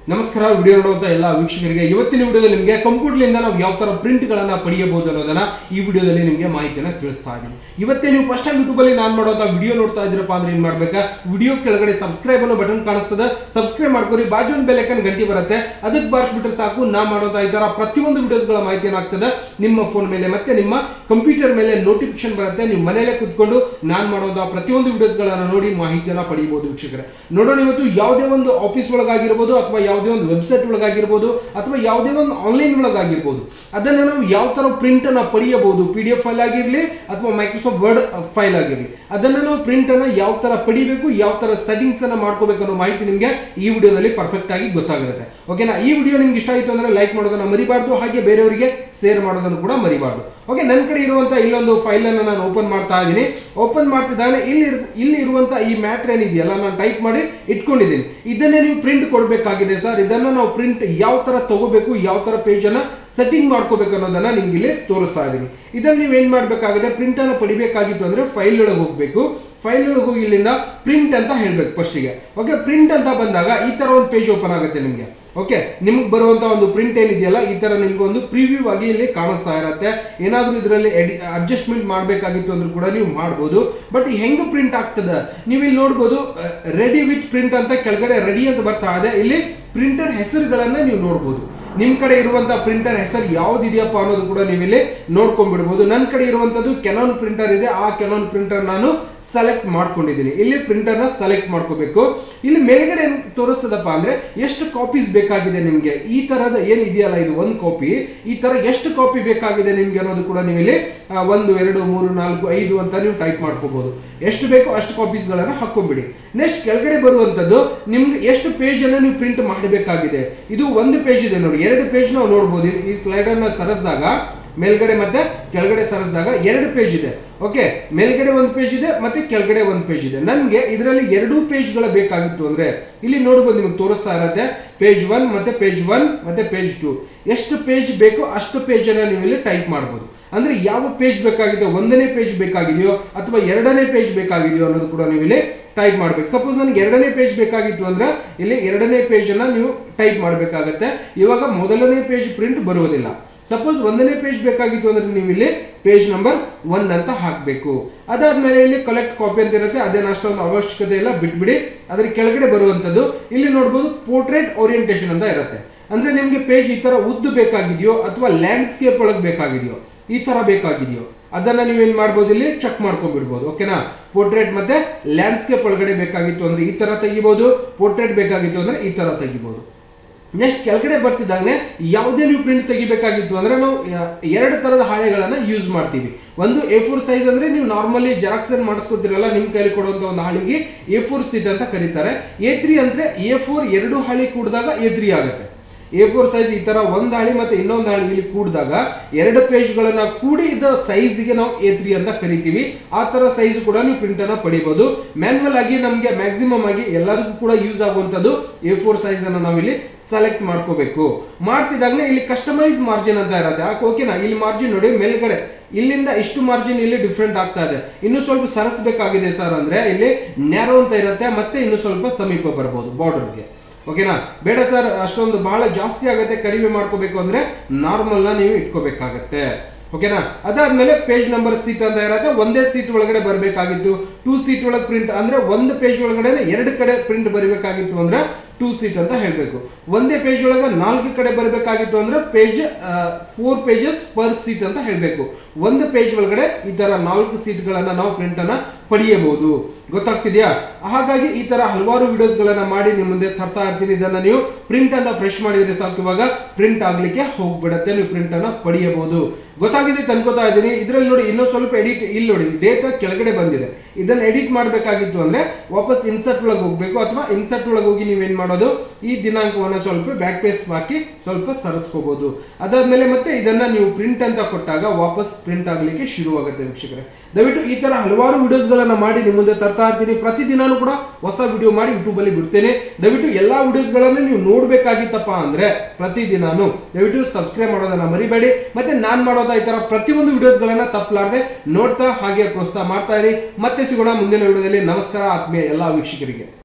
ನಮಸ್ಕಾರ ವಿಡಿಯೋ ನೋಡುವಂತ ಎಲ್ಲ ವೀಕ್ಷಕರಿಗೆ ಇವತ್ತಿನ ವಿಡಿಯೋದಲ್ಲಿ ನಿಮಗೆ ಕಂಪ್ಯೂಟರ್ಲಿಂದ ನಾವು ಯಾವ ತರ ಪ್ರಿಂಟ್ ಗಳನ್ನ ಪಡೆಯಬಹುದು ಅನ್ನೋದನ್ನ ಈ ವಿಡಿಯೋದಲ್ಲಿ ನಿಮಗೆ ಮಾಹಿತಿಯನ್ನ ತಿಳಿಸ್ತಾ ಇದ್ದೀನಿ ಇವತ್ತೇ ನೀವು ಫಸ್ಟ್ ಟೈಮ್ ಯೂಟ್ಯೂಬ್ ಅಲ್ಲಿ ನಾನು ಮಾಡುವಂತ ವಿಡಿಯೋ ನೋಡ್ತಾ ಇದ್ದೀರಪ್ಪ ಅಂದ್ರೆ ಏನ್ ಮಾಡ್ಬೇಕಾ ವಿಡಿಯೋ ಕೆಳಗಡೆ ಸಬ್ಸ್ಕ್ರೈಬ್ ಅನ್ನೋ ಬಟನ್ ಕಾಣಿಸ್ತದೆ ಸಬ್ಸ್ಕ್ರೈಬ್ ಮಾಡ್ಕೊರಿ ಬಾಜು ಒಂದು ಬೆಲ್ ಐಕನ್ ಗಂಟೆ ಬರುತ್ತೆ ಅದಕ್ಕೆ ಬಾರಿಸ್ಬಿಟ್ರೆ ಸಾಕು ನಾ ಮಾಡುವಂತ ಈ ತರ ಪ್ರತಿಯೊಂದು ವಿಡಿಯೋಸ್ಗಳ ಮಾಹಿತಿಯನ್ನು ಆಗ್ತದೆ ನಿಮ್ಮ ಫೋನ್ ಮೇಲೆ ಮತ್ತೆ ನಿಮ್ಮ ಕಂಪ್ಯೂಟರ್ ಮೇಲೆ ನೋಟಿಫಿಕೇಶನ್ ಬರುತ್ತೆ ನೀವು ಮನೆಯಲ್ಲೇ ಕುತ್ಕೊಂಡು ನಾನು ಮಾಡುವಂತಹ ಪ್ರತಿಯೊಂದು ವಿಡಿಯೋಸ್ಗಳನ್ನ ನೋಡಿ ಮಾಹಿತಿಯನ್ನ ಪಡೆಯಬಹುದು ವೀಕ್ಷಕರೇ ನೋಡೋಣ ಇವತ್ತು ಯಾವುದೇ ಒಂದು ಆಫೀಸ್ ಒಳಗಾಗಿರ್ಬೋದು ಅಥವಾ ಯಾವುದೇ ಒಂದು ವೆಬ್ಸೈಟ್ ಒಳಗಾಗಿರ್ಬೋದು ಅಥವಾ ಯಾವುದೇ ಒಂದು ಆನ್ಲೈನ್ ಒಳಗಾಗಿರ್ಬೋದು ಅದನ್ನ ನಾವು ಯಾವ ತರ ಪ್ರಿಂಟ್ ಅನ್ನ ಪಡೆಯಬಹುದು ಪಿ ಡಿ ಎಫ್ ಫೈಲ್ ಆಗಿರಲಿ ಅಥವಾ ಮೈಕ್ರೋಸಾಫ್ಟ್ ವರ್ಡ್ ಫೈಲ್ ಆಗಿರಲಿ ಅದನ್ನ ನಾವು ಪ್ರಿಂಟ್ ಅನ್ನ ಯಾವ ತರ ಪಡಿಬೇಕು ಯಾವ ತರ ಸೆಟ್ಟಿಂಗ್ಸ್ ಅನ್ನ ಮಾಡ್ಕೋಬೇಕು ಅನ್ನೋ ಮಾಹಿತಿ ನಿಮಗೆ ಈ ವಿಡಿಯೋದಲ್ಲಿ ಪರ್ಫೆಕ್ಟ್ ಆಗಿ ಗೊತ್ತಾಗಿರುತ್ತೆ ಓಕೆನಾ ಈ ವಿಡಿಯೋ ನಿಮ್ಗೆ ಇಷ್ಟ ಆಯಿತು ಅಂದ್ರೆ ಲೈಕ್ ಮಾಡೋದನ್ನ ಮರಿಬಾರ್ದು ಹಾಗೆ ಬೇರೆಯವರಿಗೆ ಶೇರ್ ಮಾಡೋದನ್ನು ಕೂಡ ಮರಿಬಾರ್ದು ಓಕೆ ನನ್ನ ಕಡೆ ಇರುವಂತ ಇಲ್ಲೊಂದು ಫೈಲ್ ಅನ್ನ ನಾನು ಓಪನ್ ಮಾಡ್ತಾ ಇದ್ದೀನಿ ಓಪನ್ ಮಾಡ್ತಿದ್ದಾನೆ ಇಲ್ಲಿ ಇರ್- ಇಲ್ಲಿ ಇರುವಂತ ಈ ಮ್ಯಾಟ್ರ್ ಏನಿದೆಯಲ್ಲ ನಾನು ಟೈಪ್ ಮಾಡಿ ಇಟ್ಕೊಂಡಿದ್ದೀನಿ ಇದನ್ನೇ ನೀವು ಪ್ರಿಂಟ್ ಕೊಡಬೇಕಾಗಿದೆ ಸರ್ ಇದನ್ನ ನಾವು ಪ್ರಿಂಟ್ ಯಾವ ತರ ತಗೋಬೇಕು ಯಾವ ತರ ಪೇಜ್ ಅನ್ನ ಸೆಟ್ಟಿಂಗ್ ಮಾಡ್ಕೋಬೇಕು ಅನ್ನೋದನ್ನ ನಿಮ್ಗೆ ಇಲ್ಲಿ ತೋರಿಸ್ತಾ ಇದ್ದೀನಿ ಇದನ್ನ ನೀವು ಏನ್ ಮಾಡ್ಬೇಕಾಗಿದೆ ಪ್ರಿಂಟ್ ಅನ್ನ ಪಡಿಬೇಕಾಗಿತ್ತು ಅಂದ್ರೆ ಫೈಲ್ ಒಳಗೆ ಹೋಗ್ಬೇಕು ಫೈಲ್ ಒಳಗೆ ಹೋಗಿ ಇಲ್ಲಿಂದ ಪ್ರಿಂಟ್ ಅಂತ ಹೇಳ್ಬೇಕು ಫಸ್ಟಿಗೆ ಓಕೆ ಪ್ರಿಂಟ್ ಅಂತ ಬಂದಾಗ ಈ ತರ ಒಂದು ಪೇಜ್ ಓಪನ್ ಆಗುತ್ತೆ ನಿಮ್ಗೆ ಓಕೆ ನಿಮ್ಗೆ ಬರುವಂತ ಒಂದು ಪ್ರಿಂಟ್ ಏನಿದೆಯಲ್ಲ ಈ ತರ ನಿಮ್ಗೆ ಒಂದು ಪ್ರಿವ್ಯೂ ಆಗಿ ಇಲ್ಲಿ ಕಾಣಿಸ್ತಾ ಇರತ್ತೆ ಏನಾದ್ರೂ ಇದರಲ್ಲಿ ಅಡ್ಜಸ್ಟ್ಮೆಂಟ್ ಮಾಡಬೇಕಾಗಿತ್ತು ಅಂದ್ರೂ ಕೂಡ ನೀವು ಮಾಡ್ಬೋದು ಬಟ್ ಹೆಂಗ್ ಪ್ರಿಂಟ್ ಆಗ್ತದೆ ನೀವು ಇಲ್ಲಿ ನೋಡ್ಬೋದು ರೆಡಿ ವಿತ್ ಪ್ರಿಂಟ್ ಅಂತ ಕೆಳಗಡೆ ರೆಡಿ ಅಂತ ಬರ್ತಾ ಇದೆ ಇಲ್ಲಿ ಪ್ರಿಂಟರ್ ಹೆಸರುಗಳನ್ನ ನೀವು ನೋಡ್ಬೋದು ನಿಮ್ ಕಡೆ ಇರುವಂತ ಪ್ರಿಂಟರ್ ಹೆಸರು ಯಾವ್ದಿದೆಯಪ್ಪ ಅನ್ನೋದು ಕೂಡ ನೀವು ಇಲ್ಲಿ ನೋಡ್ಕೊಂಡ್ಬಿಡ್ಬೋದು ನನ್ನ ಕಡೆ ಇರುವಂತದ್ದು ಕೆನಾನ್ ಪ್ರಿಂಟರ್ ಇದೆ ಆ ಕೆನಾನ್ ಪ್ರಿಂಟರ್ ನಾನು ಸೆಲೆಕ್ಟ್ ಮಾಡ್ಕೊಂಡಿದ್ದೀನಿ ಇಲ್ಲಿ ಪ್ರಿಂಟರ್ ನ ಸೆಲೆಕ್ಟ್ ಮಾಡ್ಕೋಬೇಕು ಇಲ್ಲಿ ಮೇಲ್ಗಡೆ ಏನ್ ತೋರಿಸ್ತದಪ್ಪ ಅಂದ್ರೆ ಎಷ್ಟು ಕಾಪೀಸ್ ಬೇಕಾಗಿದೆ ನಿಮ್ಗೆ ಈ ತರದ ಏನ್ ಇದೆಯಲ್ಲ ಇದು ಒಂದು ಕಾಪಿ ಈ ತರ ಎಷ್ಟು ಕಾಪಿ ಬೇಕಾಗಿದೆ ನಿಮ್ಗೆ ಅನ್ನೋದು ಕೂಡ ನೀವು ಇಲ್ಲಿ ಆ, ಒಂದು ಎರಡು ಮೂರು ನಾಲ್ಕು ಐದು ಅಂತ ನೀವು ಟೈಪ್ ಮಾಡ್ಕೋಬಹುದು ಎಷ್ಟು ಬೇಕೋ ಅಷ್ಟು ಕಾಪೀಸ್ ಗಳನ್ನ ಹಾಕೊಂಡ್ಬಿಡಿ ನೆಕ್ಸ್ಟ್ ಕೆಳಗಡೆ ಬರುವಂತದ್ದು ನಿಮ್ಗೆ ಎಷ್ಟು ಪೇಜ್ ಅನ್ನ ನೀವು ಪ್ರಿಂಟ್ ಮಾಡಬೇಕಾಗಿದೆ ಇದು ಒಂದು ಪೇಜ್ ಇದೆ ನೋಡಿ ಎರಡು ಪೇಜ್ ನಾವು ನೋಡ್ಬೋದು ಈ ಸ್ಲೈಡ್ ಅನ್ನ ಸರಿಸಿದಾಗ ಮೇಲ್ಗಡೆ ಮತ್ತೆ ಕೆಳಗಡೆ ಸರಿಸಿದಾಗ ಎರಡು ಪೇಜ್ ಇದೆ ಓಕೆ ಮೇಲ್ಗಡೆ ಒಂದು ಪೇಜ್ ಇದೆ ಮತ್ತೆ ಕೆಳಗಡೆ ಒಂದು ಪೇಜ್ ಇದೆ ನನಗೆ ಇದರಲ್ಲಿ ಎರಡೂ ಪೇಜ್ಗಳ ಬೇಕಾಗಿತ್ತು ಅಂದ್ರೆ ಇಲ್ಲಿ ನೋಡ್ಬೋದು ನಿಮಗೆ ತೋರಿಸ್ತಾ ಇರತ್ತೆ ಪೇಜ್ ಒನ್ ಮತ್ತೆ ಪೇಜ್ ಒನ್ ಮತ್ತೆ ಪೇಜ್ ಟು ಎಷ್ಟು ಪೇಜ್ ಬೇಕೋ ಅಷ್ಟು ಪೇಜ್ ಅನ್ನ ನೀವು ಇಲ್ಲಿ ಟೈಪ್ ಮಾಡ್ಬೋದು ಅಂದ್ರೆ ಯಾವ ಪೇಜ್ ಬೇಕಾಗಿದೆಯೋ ಒಂದನೇ ಪೇಜ್ ಬೇಕಾಗಿದೆಯೋ ಅಥವಾ ಎರಡನೇ ಪೇಜ್ ಬೇಕಾಗಿದೆಯೋ ಅನ್ನೋದು ಕೂಡ ನೀವು ಇಲ್ಲಿ ಟೈಪ್ ಮಾಡ್ಬೇಕು ಸಪೋಸ್ ನನಗೆ ಎರಡನೇ ಪೇಜ್ ಬೇಕಾಗಿತ್ತು ಅಂದ್ರೆ ಇಲ್ಲಿ ಎರಡನೇ ಪೇಜ್ ಅನ್ನ ನೀವು ಟೈಪ್ ಮಾಡಬೇಕಾಗತ್ತೆ ಇವಾಗ ಮೊದಲನೇ ಪೇಜ್ ಪ್ರಿಂಟ್ ಬರುವುದಿಲ್ಲ ಸಪೋಸ್ ಒಂದನೇ ಪೇಜ್ ಬೇಕಾಗಿತ್ತು ಅಂದ್ರೆ ನೀವು ಇಲ್ಲಿ ಪೇಜ್ ನಂಬರ್ ಒನ್ ಅಂತ ಹಾಕಬೇಕು ಅದಾದ್ಮೇಲೆ ಇಲ್ಲಿ ಕಲೆಕ್ಟ್ ಕಾಪಿ ಅಂತ ಇರುತ್ತೆ ಅದೇನು ಅಷ್ಟೊಂದು ಅವಶ್ಯಕತೆ ಇಲ್ಲ ಬಿಟ್ಬಿಡಿ ಅದ್ರ ಕೆಳಗಡೆ ಬರುವಂತದ್ದು ಇಲ್ಲಿ ನೋಡ್ಬೋದು ಪೋರ್ಟ್ರೇಟ್ ಓರಿಯಂಟೇಷನ್ ಅಂತ ಇರುತ್ತೆ ಅಂದ್ರೆ ನಿಮ್ಗೆ ಪೇಜ್ ಈ ತರ ಉದ್ದು ಬೇಕಾಗಿದೆಯೋ ಅಥವಾ ಲ್ಯಾಂಡ್ಸ್ಕೇಪ್ ಒಳಗೆ ಬೇಕಾಗಿದೆಯೋ ಈ ತರ ಬೇಕಾಗಿದೆಯೋ ಅದನ್ನ ನೀವೇನ್ ಮಾಡ್ಬೋದು ಇಲ್ಲಿ ಚೆಕ್ ಮಾಡ್ಕೊಂಡ್ಬಿಡ್ಬೋದು ಓಕೆನಾ ಪೋರ್ಟ್ರೇಟ್ ಮತ್ತೆ ಲ್ಯಾಂಡ್ಸ್ಕೇಪ್ ಒಳಗಡೆ ಬೇಕಾಗಿತ್ತು ಅಂದ್ರೆ ಈ ತರ ತೆಗಿಬಹುದು ಪೋರ್ಟ್ರೇಟ್ ಬೇಕಾಗಿತ್ತು ಅಂದ್ರೆ ಈ ತರ ತೆಗಿಬಹುದು ನೆಕ್ಸ್ಟ್ ಕೆಳಗಡೆ ಬರ್ತಿದ್ದಂಗೆ ಯಾವುದೇ ನೀವು ಪ್ರಿಂಟ್ ತೆಗಿಬೇಕಾಗಿತ್ತು ಅಂದ್ರೆ ನಾವು ಆ, ಎರಡು ತರದ ಹಾಳೆಗಳನ್ನ ಯೂಸ್ ಮಾಡ್ತೀವಿ ಒಂದು ಎ ಫೋರ್ ಸೈಜ್ ಅಂದ್ರೆ ನೀವು ನಾರ್ಮಲಿ ಜೆರಾಕ್ಸ್ ಏನ್ ಮಾಡಿಸ್ಕೊತಿರಲ್ಲ ನಿಮ್ ಕೈಲಿ ಕೊಡುವಂತ ಒಂದು ಹಾಳಿಗೆ ಎ ಫೋರ್ ಸೀಟ್ ಅಂತ ಕರೀತಾರೆ ಎ ತ್ರೀ ಅಂದ್ರೆ ಎ ಫೋರ್ ಎರಡು ಹಾಳಿ ಕೂಡಿದಾಗ ಎ ತ್ರೀ ಆಗುತ್ತೆ ಎ ಫೋರ್ ಸೈಜ್ ಈ ತರ ಒಂದ್ ಹಾಳಿ ಮತ್ತೆ ಇನ್ನೊಂದು ಹಾಳಿ ಇಲ್ಲಿ ಕೂಡಿದಾಗ ಎರಡು ಪೇಜ್ಗಳನ್ನ ಕೂಡಿ ಇದ್ದ ಸೈಜ್ಗೆ ನಾವು ಎ ತ್ರೀ ಅಂತ ಕರಿತೀವಿ ಆ ತರ ಸೈಜ್ ಕೂಡ ನೀವು ಪ್ರಿಂಟ್ ಅನ್ನ ಪಡಿಬಹುದು ಮ್ಯಾನ್ಯಲ್ ಆಗಿ ನಮಗೆ ಮ್ಯಾಕ್ಸಿಮಮ್ ಆಗಿ ಎಲ್ಲದಕ್ಕೂ ಕೂಡ ಯೂಸ್ ಆಗುವಂತದ್ದು ಎ ಫೋರ್ ಸೈಜ್ ಅನ್ನ ನಾವಿಲ್ಲಿ ಸೆಲೆಕ್ಟ್ ಮಾಡ್ಕೋಬೇಕು ಮಾಡ್ತಿದ್ದಾಗಲೇ ಇಲ್ಲಿ ಕಸ್ಟಮೈಸ್ ಮಾರ್ಜಿನ್ ಅಂತ ಇರುತ್ತೆ ಯಾಕೆ ಓಕೆನಾ ಇಲ್ಲಿ ಮಾರ್ಜಿನ್ ನೋಡಿ ಮೇಲ್ಗಡೆ ಇಲ್ಲಿಂದ ಇಷ್ಟು ಮಾರ್ಜಿನ್ ಇಲ್ಲಿ ಡಿಫ್ರೆಂಟ್ ಆಗ್ತಾ ಇದೆ ಇನ್ನು ಸ್ವಲ್ಪ ಸರಸಬೇಕಾಗಿದೆ ಸರ್ ಅಂದ್ರೆ ಇಲ್ಲಿ ನ್ಯಾರೋ ಅಂತ ಇರುತ್ತೆ ಮತ್ತೆ ಇನ್ನು ಸ್ವಲ್ಪ ಸಮೀಪ ಬರ್ಬೋದು ಬಾರ್ಡರ್ಗೆ ಓಕೆನಾ ಬೇಡ ಸರ್ ಅಷ್ಟೊಂದು ಬಹಳ ಜಾಸ್ತಿ ಆಗುತ್ತೆ ಕಡಿಮೆ ಮಾಡ್ಕೋಬೇಕು ಅಂದ್ರೆ ನಾರ್ಮಲ್ ನ ನೀವು ಇಟ್ಕೋಬೇಕಾಗತ್ತೆ ಓಕೆನಾ ಅದಾದ್ಮೇಲೆ ಪೇಜ್ ನಂಬರ್ ಸೀಟ್ ಅಂತ ಇರುತ್ತೆ ಒಂದೇ ಸೀಟ್ ಒಳಗಡೆ ಬರಬೇಕಾಗಿತ್ತು ಟೂ ಸೀಟ್ ಒಳಗೆ ಪ್ರಿಂಟ್ ಅಂದ್ರೆ ಒಂದು ಪೇಜ್ ಒಳಗಡೆ ಎರಡು ಕಡೆ ಪ್ರಿಂಟ್ ಬರಬೇಕಾಗಿತ್ತು ಅಂದ್ರೆ ಟೂ ಸೀಟ್ ಅಂತ ಹೇಳಬೇಕು ಒಂದೇ ಪೇಜ್ ಒಳಗೆ ನಾಲ್ಕು ಕಡೆ ಬರಬೇಕಾಗಿತ್ತು ಅಂದ್ರೆ page four pages per sheet ಅಂತ ಹೇಳಬೇಕು ಒಂದು ಪೇಜ್ ಒಳಗಡೆ ಈ ತರ ನಾಲ್ಕು ಸೀಟ್ಗಳನ್ನ ನಾವು ಪ್ರಿಂಟ್ ಅನ್ನ ಪಡೆಯಬಹುದು ಗೊತ್ತಾಗ್ತಿದ್ಯಾ ಹಾಗಾಗಿ ಈ ತರ ಹಲವಾರು ವಿಡಿಯೋಸ್ ಗಳನ್ನ ಮಾಡಿ ನಿಮ್ಮ ಮುಂದೆ ತರ್ತಾ ಇರ್ತೀನಿ ಇದನ್ನ ನೀವು ಪ್ರಿಂಟ್ ಅನ್ನ ಫ್ರೆಶ್ ಮಾಡಿದ್ರೆ ಸಾಕು ಇವಾಗ ಪ್ರಿಂಟ್ ಆಗ್ಲಿಕ್ಕೆ ಹೋಗ್ಬಿಡತ್ತೆ ನೀವು ಪ್ರಿಂಟ್ ಅನ್ನ ಪಡೆಯಬಹುದು ಗೊತ್ತಾಗಿದೆ ತನ್ಕೋತಾ ಇದ್ದೀನಿ ಇದ್ರಲ್ಲಿ ನೋಡಿ ಇನ್ನೂ ಸ್ವಲ್ಪ ಎಡಿಟ್ ಇಲ್ಲಿ ನೋಡಿ ಡೇಟಾ ಕೆಳಗಡೆ ಬಂದಿದೆ ಇದನ್ನ ಎಡಿಟ್ ಮಾಡಬೇಕಾಗಿತ್ತು ಅಂದ್ರೆ ವಾಪಸ್ ಇನ್ಸರ್ಟ್ ಒಳಗೆ ಹೋಗ್ಬೇಕು ಅಥವಾ ಇನ್ಸರ್ಟ್ ಒಳಗೆ ಹೋಗಿ ನೀವೇನ್ ಮಾಡೋದು ಈ ದಿನಾಂಕವನ್ನ ಸ್ವಲ್ಪ ಬ್ಯಾಕ್ ಪೇಸ್ ಹಾಕಿ ಸ್ವಲ್ಪ ಸರಿಸ್ಕೋಬಹುದು ಅದಾದ್ಮೇಲೆ ಮತ್ತೆ ಇದನ್ನ ನೀವು ಪ್ರಿಂಟ್ ಅಂತ ಕೊಟ್ಟಾಗ ವಾಪಸ್ ಪ್ರಿಂಟ್ ಆಗ್ಲಿಕ್ಕೆ ಶುರುವಾಗುತ್ತೆ ವೀಕ್ಷಕರೇ ದಯವಿಟ್ಟು ಈ ತರ ಹಲವಾರು ವಿಡಿಯೋಸ್ ಗಳನ್ನ ಮಾಡಿ ನಿಮ್ಮ ಮುಂದೆ ತರ್ತಾ ಇರ್ತೀನಿ ಪ್ರತಿದಿನಾನು ಕೂಡ ಹೊಸ ವಿಡಿಯೋ ಮಾಡಿ ಯೂಟ್ಯೂಬ್ ಅಲ್ಲಿ ಬಿಡ್ತೇನೆ ದಯವಿಟ್ಟು ಎಲ್ಲಾ ವಿಡಿಯೋಸ್ ಗಳನ್ನ ನೀವು ನೋಡ್ಬೇಕಾಗಿತ್ತಪ್ಪ ಅಂದ್ರೆ ಪ್ರತಿದಿನಾನು ದಯವಿಟ್ಟು ಸಬ್ಸ್ಕ್ರೈಬ್ ಮಾಡೋದನ್ನ ಮರಿಬೇಡಿ ಮತ್ತೆ ನಾನ್ ಮಾಡೋದ ಈ ತರ ಪ್ರತಿಯೊಂದು ವಿಡಿಯೋಸ್ ಗಳನ್ನ ತಪ್ಪಲಾರ್ದೆ ನೋಡ್ತಾ ಹಾಗೆ ಪ್ರೋತ್ಸಾಹ ಮಾಡ್ತಾ ಇರಿ ಮತ್ತೆ ಸಿಗೋಣ ಮುಂದಿನ ವಿಡಿಯೋದಲ್ಲಿ ನಮಸ್ಕಾರ ಆತ್ಮೀಯ ಎಲ್ಲಾ ವೀಕ್ಷಕರಿಗೆ